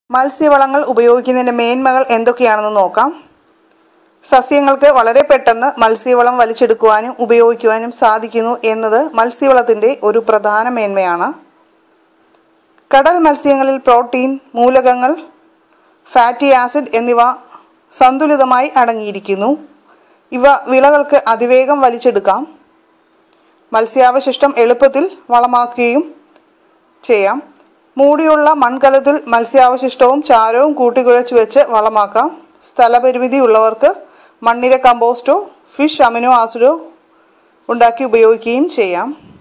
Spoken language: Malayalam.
മത്സ്യവളങ്ങൾ ഉപയോഗിക്കുന്നതിൻ്റെ മേന്മകൾ എന്തൊക്കെയാണെന്ന് നോക്കാം സസ്യങ്ങൾക്ക് വളരെ പെട്ടെന്ന് മത്സ്യവളം വലിച്ചെടുക്കുവാനും ഉപയോഗിക്കുവാനും സാധിക്കുന്നു എന്നത് മത്സ്യവളത്തിൻ്റെ ഒരു പ്രധാന മേന്മയാണ് കടൽ മത്സ്യങ്ങളിൽ പ്രോട്ടീൻ മൂലകങ്ങൾ ഫാറ്റി ആസിഡ് എന്നിവ സന്തുലിതമായി അടങ്ങിയിരിക്കുന്നു ഇവ വിളകൾക്ക് അതിവേഗം വലിച്ചെടുക്കാം മത്സ്യാവശിഷ്ടം എളുപ്പത്തിൽ വളമാക്കുകയും ചെയ്യാം മൂടിയുള്ള മൺകലത്തിൽ മത്സ്യാവശിഷ്ടവും ചാരവും കൂട്ടിക്കുഴച്ച് വെച്ച് വളമാക്കാം സ്ഥലപരിമിതി ഉള്ളവർക്ക് മണ്ണിര കമ്പോസ്റ്റോ ഫിഷ് അമിനോ ആസിഡോ ഉണ്ടാക്കി ഉപയോഗിക്കുകയും ചെയ്യാം